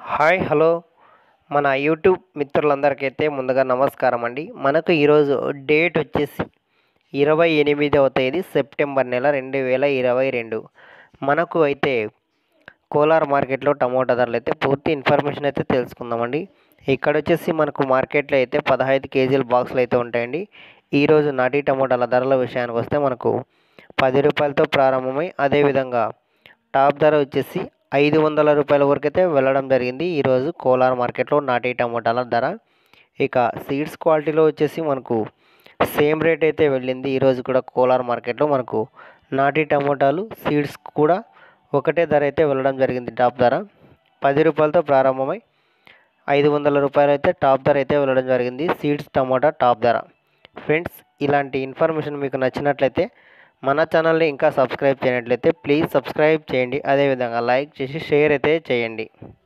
hi hello మన YouTube మిత్రులందరికైతే ముందుగా నమస్కారం అండి మనకు ఈరోజు డేట్ వచ్చేసి ఇరవై ఎనిమిదవ తేదీ సెప్టెంబర్ నెల రెండు వేల ఇరవై రెండు మనకు అయితే కోలార్ మార్కెట్లో టమోటా ధరలు అయితే పూర్తి ఇన్ఫర్మేషన్ అయితే తెలుసుకుందామండి ఇక్కడ వచ్చేసి మనకు మార్కెట్లో అయితే పదహైదు కేజీల బాక్సులు అయితే ఉంటాయండి ఈరోజు నాటి టమోటాల ధరల విషయానికి వస్తే మనకు పది రూపాయలతో ప్రారంభమై అదేవిధంగా టాప్ ధర వచ్చేసి ఐదు వందల రూపాయల వరకు అయితే వెళ్ళడం జరిగింది ఈరోజు కోలార్ మార్కెట్లో నాటి టమోటాల ధర ఇక సీడ్స్ క్వాలిటీలో వచ్చేసి మనకు సేమ్ రేట్ అయితే వెళ్ళింది ఈరోజు కూడా కోలార్ మార్కెట్లో మనకు నాటి టమోటాలు సీడ్స్ కూడా ఒకటే ధర అయితే వెళ్ళడం జరిగింది టాప్ ధర పది రూపాయలతో ప్రారంభమై ఐదు వందల రూపాయలు అయితే టాప్ ధర అయితే వెళ్ళడం జరిగింది సీడ్స్ టమోటా టాప్ ధర ఫ్రెండ్స్ ఇలాంటి ఇన్ఫర్మేషన్ మీకు నచ్చినట్లయితే మన ఛానల్ని ఇంకా సబ్స్క్రైబ్ చేయనట్లయితే ప్లీజ్ సబ్స్క్రైబ్ చేయండి అదేవిధంగా లైక్ చేసి షేర్ అయితే చేయండి